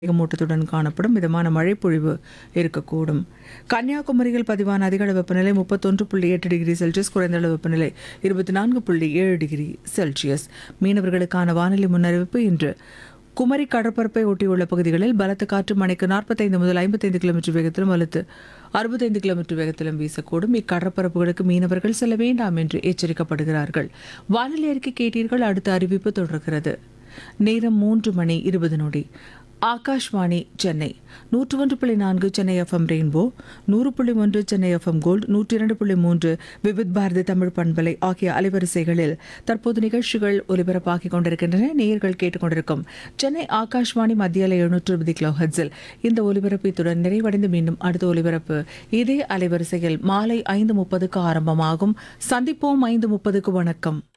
மேகமூட்டத்துடன் காணப்படும் மிதமான மழை பொழிவு இருக்கக்கூடும் கன்னியாகுமரியில் பதிவான அதிகளவு வெப்பநிலை முப்பத்தொன்று புள்ளி எட்டு டிகிரி செல்சியஸ் குறைந்த அளவு வெப்பநிலை இருபத்தி நான்கு புள்ளி ஏழு டிகிரி செல்சியஸ் மீனவர்களுக்கான வானிலை முன்னறிவிப்பு இன்று குமரி கடற்பரப்பை ஒட்டியுள்ள பகுதிகளில் பலத்த காற்று மணிக்கு நாற்பத்தைந்து முதல் ஐம்பத்தைந்து கிலோமீட்டர் வேகத்திலும் வலுத்து அறுபத்தைந்து கிலோமீட்டர் வேகத்திலும் வீசக்கூடும் இக்கடற்பரப்புகளுக்கு மீனவர்கள் செல்ல வேண்டாம் என்று எச்சரிக்கப்படுகிறார்கள் வானிலை அறிக்கை கேட்டீர்கள் அடுத்த அறிவிப்பு தொடர்கிறது நேரம் மூன்று மணி இருபது நொடி ஆகாஷ்வாணி சென்னை நூற்று ஒன்று புள்ளி நான்கு சென்னை எஃப்எம் ரெயின்போ நூறு புள்ளி ஒன்று சென்னை எஃப்எம் கோல்ட் நூற்றி இரண்டு புள்ளி மூன்று விவித் பாரதி தமிழ் பண்பலை ஆகிய அலைவரிசைகளில் தற்போது நிகழ்ச்சிகள் ஒலிபரப்பாகிக் கொண்டிருக்கின்றன நேயர்கள் கேட்டுக்கொண்டிருக்கும் சென்னை ஆகாஷ்வாணி மத்திய அலை எழுநூற்று இருபது கிலோ ஹெட்ஸில் இந்த ஒலிபரப்பு இத்துடன் நிறைவடைந்து மீண்டும் அடுத்த ஒலிபரப்பு இதே அலைவரிசையில் மாலை ஐந்து முப்பதுக்கு ஆரம்பமாகும் சந்திப்போம் ஐந்து முப்பதுக்கு வணக்கம்